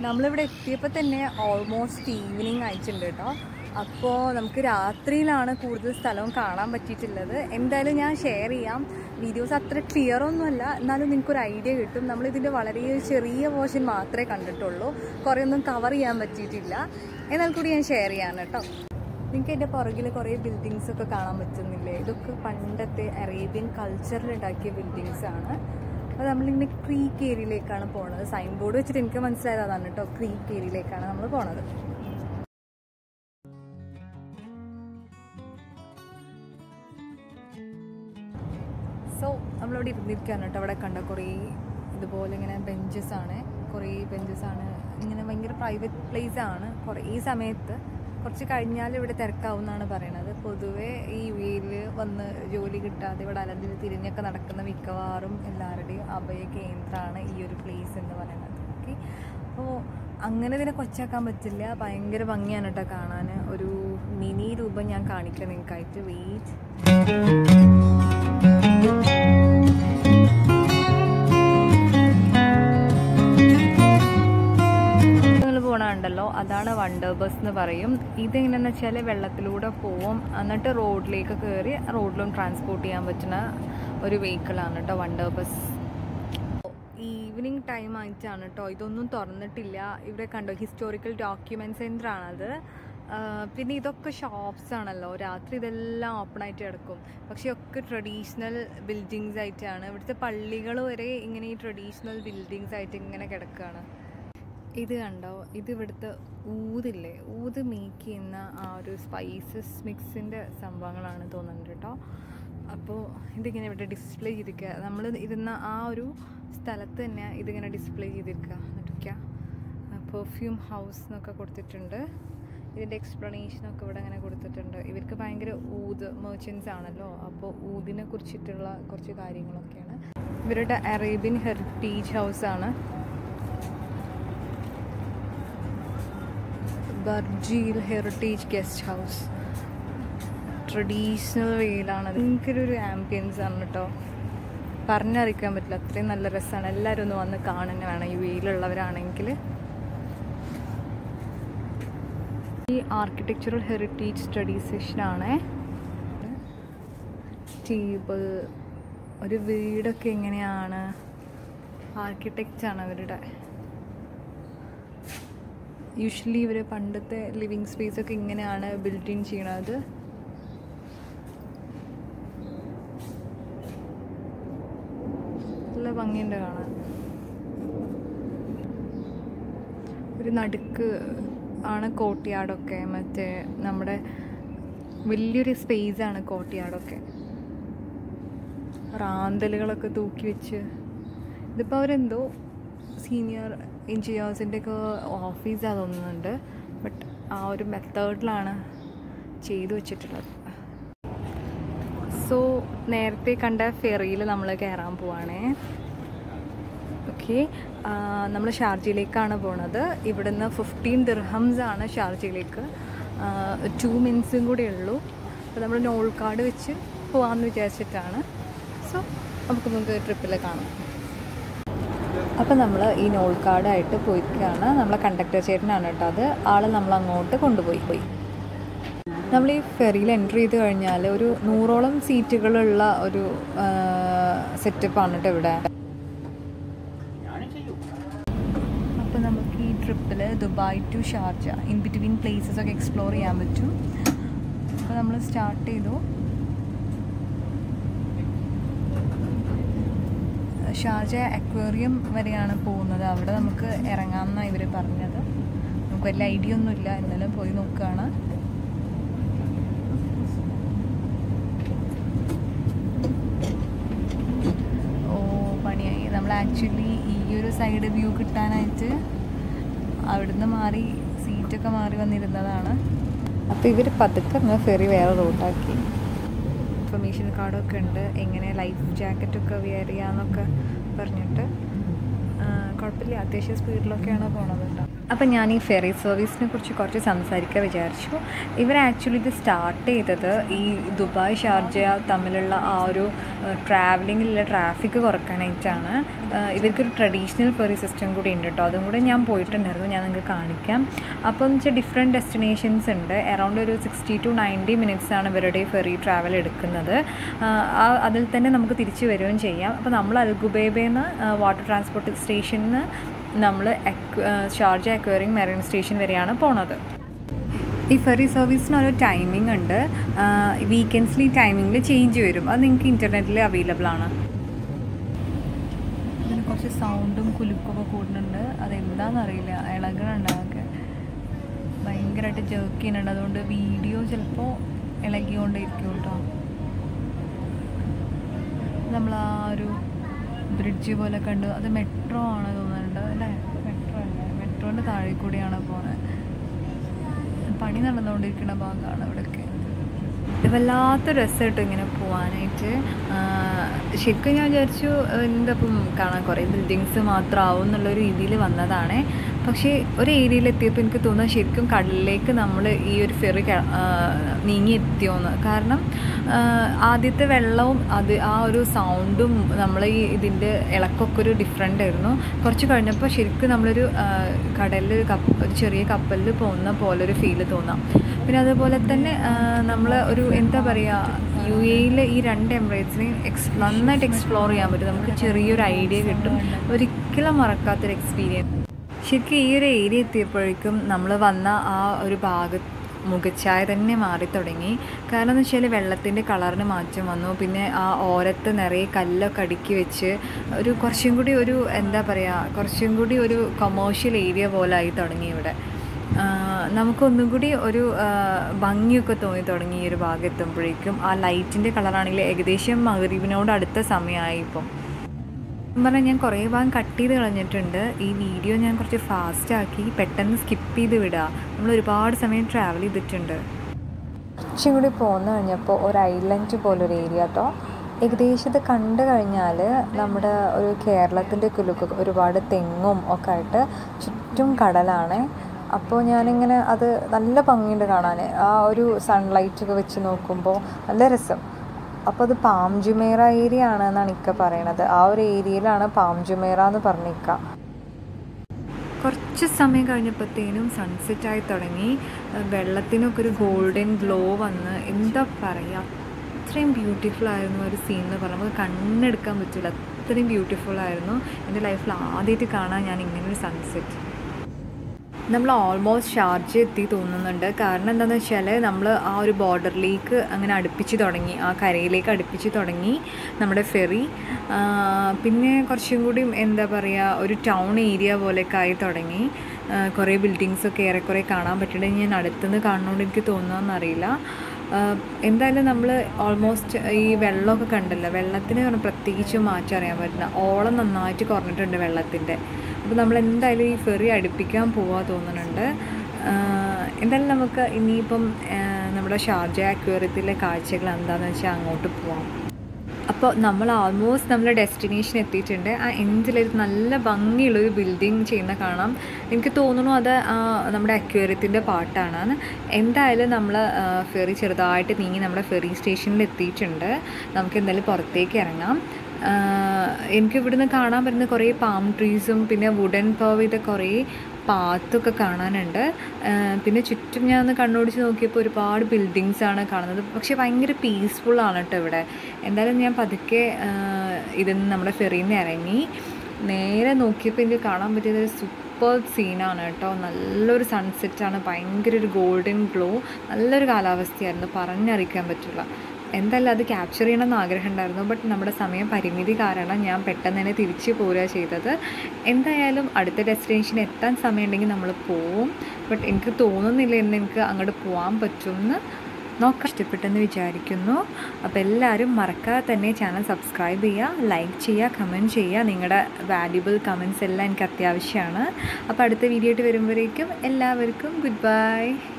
നമ്മളിവിടെ എത്തിയപ്പോൾ തന്നെ ഓൾമോസ്റ്റ് ഈവനിങ് ആയിട്ടുണ്ട് കേട്ടോ അപ്പോൾ നമുക്ക് രാത്രിയിലാണ് കൂടുതൽ സ്ഥലവും കാണാൻ പറ്റിയിട്ടുള്ളത് എന്തായാലും ഞാൻ ഷെയർ ചെയ്യാം വീഡിയോസ് അത്ര ക്ലിയർ ഒന്നുമല്ല എന്നാലും നിങ്ങൾക്കൊരു ഐഡിയ കിട്ടും നമ്മളിതിൻ്റെ വളരെ ചെറിയ പോർഷൻ മാത്രമേ കണ്ടിട്ടുള്ളൂ കുറേ ഒന്നും കവർ ചെയ്യാൻ പറ്റിയിട്ടില്ല എന്നാൽ കൂടി ഞാൻ ഷെയർ ചെയ്യാൻ കേട്ടോ നിങ്ങൾക്ക് എൻ്റെ പുറകിൽ കുറേ ബിൽഡിങ്സ് ഒക്കെ കാണാൻ പറ്റുന്നില്ലേ ഇതൊക്കെ പണ്ടത്തെ അറേബ്യൻ കൾച്ചറിൽ ഉണ്ടാക്കിയ ബിൽഡിങ്സ് ആണ് അപ്പോൾ നമ്മളിങ്ങനെ ക്രീക്ക് ഏരിയയിലേക്കാണ് പോണത് സൈൻ ബോർഡ് വെച്ചിട്ട് എനിക്ക് മനസ്സിലായത് അതാണ് കേട്ടോ ക്രീക്ക് ഏരിയയിലേക്കാണ് നമ്മൾ പോണത് സോ നമ്മളിവിടെ ഇരുന്നിരിക്കുകയാണ് കേട്ടോ അവിടെ കണ്ട കുറേ ഇതുപോലെ ഇങ്ങനെ ബെഞ്ചസ് ആണ് കുറേ ബെഞ്ചസ് ആണ് ഇങ്ങനെ ഭയങ്കര പ്രൈവറ്റ് പ്ലേസ് ആണ് കുറേ ഈ സമയത്ത് കുറച്ച് കഴിഞ്ഞാൽ ഇവിടെ തിരക്കാവുന്നാണ് പറയണത് പൊതുവേ ഈ വെയിൽ വന്ന് ജോലി കിട്ടാതെ ഇവിടെ അലതിൽ തിരിഞ്ഞൊക്കെ നടക്കുന്ന മിക്കവാറും എല്ലാവരുടെയും അഭയ കേന്ദ്രമാണ് ഈ ഒരു പ്ലേസ് എന്ന് പറയുന്നത് ഓക്കെ അപ്പോൾ അങ്ങനെ ഇതിനെ കൊച്ചാക്കാൻ പറ്റില്ല ഭയങ്കര ഭംഗിയാണ് കേട്ടോ കാണാൻ ഒരു മിനി രൂപം ഞാൻ കാണിക്കാം നിങ്ങൾക്കായിട്ട് വെയിറ്റ് നിങ്ങൾ പോണുണ്ടല്ലോ അതാണ് വണ്ടർ ബസ് എന്ന് പറയും ഇതെങ്ങനെയാണെന്ന് വെച്ചാൽ വെള്ളത്തിലൂടെ പോവും എന്നിട്ട് റോഡിലേക്ക് കയറി റോഡിലും ട്രാൻസ്പോർട്ട് ചെയ്യാൻ പറ്റുന്ന ഒരു വെഹിക്കിളാണ് കേട്ടോ വണ്ടർ ബസ് ഈവനിങ് ടൈം ആയിട്ടാണ് കേട്ടോ ഇതൊന്നും തുറന്നിട്ടില്ല ഇവിടെ കണ്ടോ ഹിസ്റ്റോറിക്കൽ ഡോക്യുമെന്റ് സെൻ്റർ ആണത് പിന്നെ ഇതൊക്കെ ഷോപ്സ് ആണല്ലോ രാത്രി ഇതെല്ലാം ഓപ്പൺ ആയിട്ട് കിടക്കും പക്ഷെ ഒക്കെ ട്രഡീഷണൽ ബിൽഡിങ്സ് ആയിട്ടാണ് ഇവിടുത്തെ പള്ളികൾ വരെ ഇങ്ങനെ ഈ ട്രഡീഷണൽ ബിൽഡിങ്സ് ആയിട്ട് ഇങ്ങനെ കിടക്കുകയാണ് ഇത് കണ്ടോ ഇത് ഇവിടുത്തെ ഊതില്ലേ ഊത് മേക്ക് ചെയ്യുന്ന ആ ഒരു സ്പൈസസ് മിക്സിൻ്റെ സംഭവങ്ങളാണ് തോന്നുന്നുണ്ട് കേട്ടോ അപ്പോൾ ഇതിങ്ങനെ ഇവിടെ ഡിസ്പ്ലേ ചെയ്തിരിക്കുക നമ്മൾ ഇരുന്ന ആ ഒരു സ്ഥലത്ത് തന്നെ ഇതിങ്ങനെ ഡിസ്പ്ലേ ചെയ്തിരിക്കുക എന്നിട്ടൊക്കെ പെർഫ്യൂം ഹൗസ് എന്നൊക്കെ കൊടുത്തിട്ടുണ്ട് ഇതിൻ്റെ എക്സ്പ്ലനേഷനൊക്കെ ഇവിടെ അങ്ങനെ കൊടുത്തിട്ടുണ്ട് ഇവർക്ക് ഭയങ്കര ഊത് മെർച്ചൻസ് ആണല്ലോ അപ്പോൾ ഊതിനെ കുറിച്ചിട്ടുള്ള കുറച്ച് കാര്യങ്ങളൊക്കെയാണ് ഇവരുടെ അറേബ്യൻ ഹെറിറ്റേജ് ഹൗസാണ് Barjeel heritage guest house traditional വേയിലാണ് ഭയങ്കര ഒരു ആംബിയൻസ് ആണ് കേട്ടോ പറഞ്ഞറിയിക്കാൻ പറ്റില്ല അത്രയും നല്ല രസമാണ് എല്ലാവരും ഒന്ന് വന്ന് കാണുന്ന വേണം ഈ വെയിലുള്ളവരാണെങ്കിൽ ഈ ആർക്കിടെക്ചറൽ ഹെറിറ്റേജ് സ്റ്റഡി സെഷനാണ് ടേബിൾ ഒരു വീടൊക്കെ എങ്ങനെയാണ് ആർക്കിടെക്റ്റാണ് അവരുടെ യൂഷ്വലി ഇവർ പണ്ടത്തെ ലിവിങ് സ്പേസ് ഒക്കെ ഇങ്ങനെയാണ് ബിൽഡ് ഇൻ ചെയ്യണത് നല്ല ഭംഗിയുണ്ട് കാണാൻ ഒരു നടുക്ക് ആണ് കോട്ടിയാടൊക്കെ മറ്റേ നമ്മുടെ വലിയൊരു സ്പേസ് ആണ് കോട്ടിയാടൊക്കെ റാന്തലുകളൊക്കെ തൂക്കി വെച്ച് ഇതിപ്പോൾ അവരെന്തോ സീനിയർ എൻജിനീയേഴ്സിൻ്റെ ഒക്കെ ഓഫീസാണ് തോന്നുന്നുണ്ട് ബട്ട് ആ ഒരു മെത്തേഡിലാണ് ചെയ്തു വെച്ചിട്ടുള്ളത് സോ നേരത്തെ കണ്ട ഫെറിയിൽ നമ്മൾ കയറാൻ പോവാണേ ഓക്കെ നമ്മൾ ഷാർജയിലേക്കാണ് പോണത് ഇവിടുന്ന് ഫിഫ്റ്റീൻ ദിർഹംസ് ആണ് ഷാർജയിലേക്ക് ടു മിനിറ്റ്സും കൂടെ ഉള്ളൂ അപ്പോൾ നമ്മൾ നോൾക്കാട് വെച്ച് പോകാമെന്ന് വിചാരിച്ചിട്ടാണ് സോ നമുക്ക് നമുക്ക് ട്രിപ്പിൽ കാണാം അപ്പോൾ നമ്മൾ ഈ നോൾക്കാടായിട്ട് പോയിരിക്കുകയാണ് നമ്മളെ കണ്ടക്ടർ ചേട്ടനാണ് കേട്ടോ അത് ആൾ നമ്മൾ അങ്ങോട്ട് കൊണ്ടുപോയി പോയി നമ്മൾ ഈ ഫെറിയിൽ എൻട്രി ചെയ്ത് കഴിഞ്ഞാൽ ഒരു നൂറോളം സീറ്റുകളുള്ള ഒരു സെറ്റപ്പാണ് കേട്ടോ ഇവിടെ അപ്പോൾ നമുക്ക് ഈ ട്രിപ്പിൽ Dubai to Sharjah in between places ഒക്കെ എക്സ്പ്ലോർ ചെയ്യാൻ പറ്റും അപ്പോൾ നമ്മൾ സ്റ്റാർട്ട് ചെയ്തു ഷാർജ അക്വേറിയം വരെയാണ് പോകുന്നത് അവിടെ നമുക്ക് ഇറങ്ങാമെന്നാണ് ഇവർ പറഞ്ഞത് നമുക്ക് വലിയ ഐഡിയ ഒന്നുമില്ല എന്നാലും പോയി നോക്കുകയാണ് ഓ പണിയായി നമ്മൾ ആക്ച്വലി ഈ ഒരു സൈഡ് വ്യൂ കിട്ടാനായിട്ട് അവിടുന്ന് മാറി സീറ്റൊക്കെ മാറി വന്നിരുന്നതാണ് അപ്പോൾ ഇവർ പതുക്കെ അങ്ങ് ഫെറി വേറെ റൂട്ടാക്കി ഇൻഫർമേഷൻ കാർഡൊക്കെ ഉണ്ട് എങ്ങനെ ലൈഫ് ജാക്കറ്റൊക്കെ വെയർ ചെയ്യാമെന്നൊക്കെ പറഞ്ഞിട്ട് കുഴപ്പമില്ല അത്യാവശ്യം സ്പീഡിലൊക്കെയാണ് പോണത് കേട്ടോ അപ്പം ഞാൻ ഈ ഫെറി സർവീസിനെ കുറിച്ച് കുറച്ച് സംസാരിക്കാൻ വിചാരിച്ചു ഇവർ ആക്ച്വലി ഇത് സ്റ്റാർട്ട് ചെയ്തത് ഈ ദുബായ് ഷാർജ തമ്മിലുള്ള ആ ഒരു ട്രാവലിങ്ങിലുള്ള ട്രാഫിക് കുറക്കാനായിട്ടാണ് ഏഹ് ഇവർക്കൊരു ട്രഡീഷണൽ ഫെറി സിസ്റ്റം കൂടി ഉണ്ട് കേട്ടോ അതും കൂടെ ഞാൻ പോയിട്ടുണ്ടായിരുന്നു ഞാൻ നിങ്ങൾക്ക് കാണിക്കാം അപ്പോൾ എന്ന് വെച്ചാൽ ഡിഫറെൻറ്റ് ഡെസ്റ്റിനേഷൻസ് ഉണ്ട് അറൗണ്ട് ഒരു സിക്സ്റ്റി ടു നയൻറ്റി മിനിറ്റ്സ് ആണ് ഇവരുടെ ഫെറി ട്രാവൽ എടുക്കുന്നത് ആഹ് ആ അതിൽ തന്നെ നമുക്ക് തിരിച്ചു വരികയും ചെയ്യാം അപ്പോൾ നമ്മൾ അൽഗുബേബേന്ന് വാട്ടർ ട്രാൻസ്പോർട്ട് സ്റ്റേഷനിൽ നിന്ന് നമ്മൾ ഷാർജ അക്വയറിംഗ് മെറൈൻ സ്റ്റേഷൻ വരെയാണ് പോണത് ഈ ഫെറി സർവീസിന് ഒരു ടൈമിംഗ് ഉണ്ട് വീക്കെൻഡ്സിൽ ഈ ടൈമിങ്ങിൽ ചേഞ്ച് വരും അത് നിങ്ങൾക്ക് ഇൻ്റർനെറ്റിൽ അവൈലബിൾ ആണ് ഇതിന് കുറച്ച് സൗണ്ടും കുലുക്കൊക്കെ കൂടുന്നുണ്ട് അതെന്താണെന്നറിയില്ല ഇളകണുണ്ട് അതൊക്കെ ഭയങ്കരമായിട്ട് ജേർക്ക് ചെയ്യുന്നുണ്ട് അതുകൊണ്ട് വീഡിയോ ചിലപ്പോൾ ഇളകിക്കൊണ്ടേയിരിക്കും കേട്ടോ നമ്മൾ ആ ഒരു ബ്രിഡ്ജ് പോലെ കണ്ടു അത് മെട്രോ ആണ് തോന്നുന്നുണ്ട് അല്ലേ മെട്രോ അല്ലേ മെട്രോൻ്റെ താഴെ കൂടിയാണ് പോകുന്നത് പണി നടന്നുകൊണ്ടിരിക്കുന്ന ഭാഗമാണ് ഇവിടെയൊക്കെ വല്ലാത്ത രസം കേട്ടോ ഇങ്ങനെ പോകാനായിട്ട് ശരിക്കും ഞാൻ വിചാരിച്ചു എന്താ ഇപ്പം കാണാൻ കുറേ ബിൽഡിങ്സ് മാത്രമാവും എന്നുള്ള രീതിയിൽ വന്നതാണ് പക്ഷേ ഒരു ഏരിയയിൽ എത്തിയപ്പോൾ എനിക്ക് തോന്നുന്നത് ശരിക്കും കടലിലേക്ക് നമ്മൾ ഈ ഒരു ഫെറി നീങ്ങി എത്തിയോന്ന് കാരണം ആ, ആദ്യത്തെ വെള്ളവും അത് ആ ഒരു സൗണ്ടും നമ്മൾ ഈ ഇതിൻ്റെ ഇളക്കൊക്കെ ഒരു ഡിഫറെൻ്റ് ആയിരുന്നു കുറച്ച് കഴിഞ്ഞപ്പോൾ ശരിക്കും നമ്മളൊരു കടലിൽ കപ്പ് ഒരു ചെറിയ കപ്പലിൽ പോകുന്ന പോലെ ഒരു ഫീല് തോന്നാം പിന്നെ അതുപോലെ തന്നെ നമ്മൾ ഒരു എന്താ പറയുക യു എയിൽ ഈ രണ്ട് എമിറേറ്റ്സിനെയും എക്സ് നന്നായിട്ട് എക്സ്പ്ലോർ ചെയ്യാൻ പറ്റും നമുക്ക് ചെറിയൊരു ഐഡിയ കിട്ടും ഒരിക്കലും മറക്കാത്തൊരു എക്സ്പീരിയൻസ് ശരിക്കും ഈ ഒരു ഏരിയ എത്തിയപ്പോഴേക്കും നമ്മൾ വന്ന ആ ഒരു ഭാഗ മുഖച്ഛായ തന്നെ മാറി തുടങ്ങി കാരണം എന്ന് വെച്ചാൽ വെള്ളത്തിൻ്റെ കളറിന് മാറ്റം വന്നു പിന്നെ ആ ഓരത്ത് നിറയെ കല്ലൊക്കെ അടുക്കി വെച്ച് ഒരു കുറച്ചും കൂടി ഒരു എന്താ പറയുക കുറച്ചും കൂടി ഒരു കൊമേഴ്ഷ്യൽ ഏരിയ പോലെ ആയി തുടങ്ങി ഇവിടെ ആ, നമുക്കൊന്നും കൂടി ഒരു ആ, ഭംഗിയൊക്കെ തോന്നി തുടങ്ങി ഈ ഒരു ഭാഗം എത്തുമ്പോഴേക്കും ആ ലൈറ്റിൻ്റെ കളറാണെങ്കിൽ ഏകദേശം മകരീബിനോട് അടുത്ത സമയമായി ഇപ്പം പറഞ്ഞാൽ ഞാൻ കുറേ ഭാഗം കട്ട് ചെയ്ത് കളഞ്ഞിട്ടുണ്ട് ഈ വീഡിയോ ഞാൻ കുറച്ച് ഫാസ്റ്റ് ആക്കി പെട്ടെന്ന് സ്കിപ്പ് ചെയ്ത് വിടുക നമ്മൾ ഒരുപാട് സമയം ട്രാവൽ ചെയ്തിട്ടുണ്ട് കുറച്ചും കൂടി പോന്നു കഴിഞ്ഞപ്പോൾ ഒരു ഐലൻഡ് പോലൊരു ഏരിയ കേട്ടോ ഏകദേശം ഇത് കണ്ടു കഴിഞ്ഞാൽ നമ്മുടെ ഒരു കേരളത്തിൻ്റെ കുലുക്ക് ഒരുപാട് തെങ്ങും ഒക്കെ ആയിട്ട് ചുറ്റും കടലാണ് അപ്പോൾ ഞാനിങ്ങനെ അത് നല്ല ഭംഗിയുണ്ട് കാണാൻ ആ ഒരു സൺലൈറ്റ് ഒക്കെ വെച്ച് നോക്കുമ്പോൾ നല്ല രസം അപ്പോൾ അത് പാം ജുമേറ ഏരിയ ആണ് എന്നാണ് ഇക്ക പറയണത് ആ ഒരു ഏരിയയിലാണ് പാം ജുമേറ എന്ന് പറഞ്ഞിക്ക കുറച്ച് സമയം കഴിഞ്ഞപ്പോഴത്തേനും സൺസെറ്റ് ആയി തുടങ്ങി ഏഹ് വെള്ളത്തിനൊക്കെ ഒരു ഗോൾഡൻ ഗ്ലോ വന്ന് എന്താ പറയുക അത്രയും ബ്യൂട്ടിഫുൾ ആയിരുന്നു ഒരു സീൻ എന്ന് പറഞ്ഞാൽ നമുക്ക് കണ്ണെടുക്കാൻ പറ്റില്ല അത്രയും ബ്യൂട്ടിഫുൾ ആയിരുന്നു എൻ്റെ ലൈഫിൽ ആദ്യമായിട്ട് കാണാൻ ഞാൻ ഇങ്ങനൊരു സൺസെറ്റ് നമ്മൾ ഓൾമോസ്റ്റ് ഷാർജ എത്തി തോന്നുന്നുണ്ട് കാരണം എന്താണെന്ന് വെച്ചാൽ നമ്മൾ ആ ഒരു ബോർഡറിലേക്ക് അങ്ങനെ അടുപ്പിച്ച് തുടങ്ങി ആ കരയിലേക്ക് അടുപ്പിച്ച് തുടങ്ങി നമ്മുടെ ഫെറി ആ, പിന്നെ കുറച്ചും കൂടി എന്താ പറയുക ഒരു ടൗൺ ഏരിയ പോലെയൊക്കെ ആയി തുടങ്ങി ആ, കുറേ ബിൽഡിങ്സൊക്കെ ഏറെക്കുറെ കാണാൻ പറ്റുന്നുണ്ട് ഞാൻ അടുത്തുനിന്ന് കാണുന്നതുകൊണ്ട് എനിക്ക് തോന്നുന്നതെന്നറിയില്ല ആഹ് എന്തായാലും നമ്മൾ ഓൾമോസ്റ്റ് ഈ വെള്ളമൊക്കെ കണ്ടല്ലോ വെള്ളത്തിന് പറഞ്ഞാൽ പ്രത്യേകിച്ച് മാറ്റം അറിയാൻ പറ്റില്ല ഓളം നന്നായിട്ട് കുറഞ്ഞിട്ടുണ്ട് വെള്ളത്തിൻ്റെ അപ്പോൾ നമ്മൾ എന്തായാലും ഈ ഫെറി അടുപ്പിക്കാൻ പോവാ തോന്നുന്നുണ്ട് ആഹ് എന്തായാലും നമുക്ക് ഇനിയിപ്പം ആഹ് നമ്മുടെ ഷാർജ അക്വേറിയത്തിലെ കാഴ്ചകൾ എന്താണെന്ന് വെച്ചാൽ അങ്ങോട്ട് പോവാം അപ്പോൾ നമ്മൾ ആൾമോസ്റ്റ് നമ്മൾ ഡെസ്റ്റിനേഷൻ എത്തിയിട്ടുണ്ട് ആ എൻഡിലൊരു നല്ല ഭംഗിയുള്ളൊരു ബിൽഡിങ് ചെയ്യുന്ന കാണാം എനിക്ക് തോന്നുന്നു അത് ആ, നമ്മുടെ അക്വേറിയത്തിൻ്റെ പാട്ടാണ് എന്തായാലും നമ്മൾ ഫെറി ചെറുതായിട്ട് നീങ്ങി നമ്മുടെ ഫെറി സ്റ്റേഷനിൽ എത്തിയിട്ടുണ്ട് നമുക്ക് എന്തായാലും പുറത്തേക്ക് ഇറങ്ങാം ആ, എനിക്ക് ഇവിടുന്ന് കാണാൻ പറ്റുന്ന കുറേ പാം ട്രീസും പിന്നെ വുഡൻ പർവ് ഇത് കുറേ പാത്തൊക്കെ കാണാനുണ്ട് ആ, പിന്നെ ചുറ്റും ഞാൻ ഒന്ന് കണ്ണോടിച്ച് നോക്കിയപ്പോൾ ഒരുപാട് ബിൽഡിങ്സ് ആണ് കാണുന്നത് പക്ഷേ ഭയങ്കര പീസ്ഫുൾ ആണ് കേട്ടോ ഇവിടെ എന്തായാലും ഞാൻ പതുക്കെ ആ, ഇതിൽ നിന്ന് നമ്മുടെ ഫെറിയിൽ നിന്ന് ഇറങ്ങി നേരെ നോക്കിയപ്പോൾ എനിക്ക് കാണാൻ പറ്റിയത് ഒരു സൂപ്പർ സീനാണ് കേട്ടോ നല്ലൊരു സൺസെറ്റാണ് ഭയങ്കര ഒരു ഗോൾഡൻ ഗ്ലോ നല്ലൊരു കാലാവസ്ഥയായിരുന്നു പറഞ്ഞറിയിക്കാൻ പറ്റില്ല എന്തായാലും അത് ക്യാപ്ചർ ചെയ്യണമെന്ന് ആഗ്രഹം ഉണ്ടായിരുന്നു ബട്ട് നമ്മുടെ സമയം പരിമിതി കാരണം ഞാൻ പെട്ടെന്ന് തന്നെ തിരിച്ചു പോരുക ചെയ്തത് എന്തായാലും അടുത്ത ഡെസ്റ്റിനേഷൻ എത്താൻ സമയമുണ്ടെങ്കിൽ നമ്മൾ പോവും ബട്ട് എനിക്ക് തോന്നുന്നില്ല ഇന്ന് എനിക്ക് അങ്ങോട്ട് പോകാൻ പറ്റുമെന്ന് നോക്കാൻ ഇഷ്ടപ്പെട്ടെന്ന് വിചാരിക്കുന്നു അപ്പോൾ എല്ലാവരും മറക്കാതെ തന്നെ ചാനൽ സബ്സ്ക്രൈബ് ചെയ്യുക ലൈക്ക് ചെയ്യുക കമൻറ്റ് ചെയ്യുക നിങ്ങളുടെ വാല്യുബിൾ കമൻസ് എല്ലാം എനിക്ക് അത്യാവശ്യമാണ് അപ്പോൾ അടുത്ത വീഡിയോ ആയിട്ട് വരുമ്പോഴേക്കും എല്ലാവർക്കും ഗുഡ് ബൈ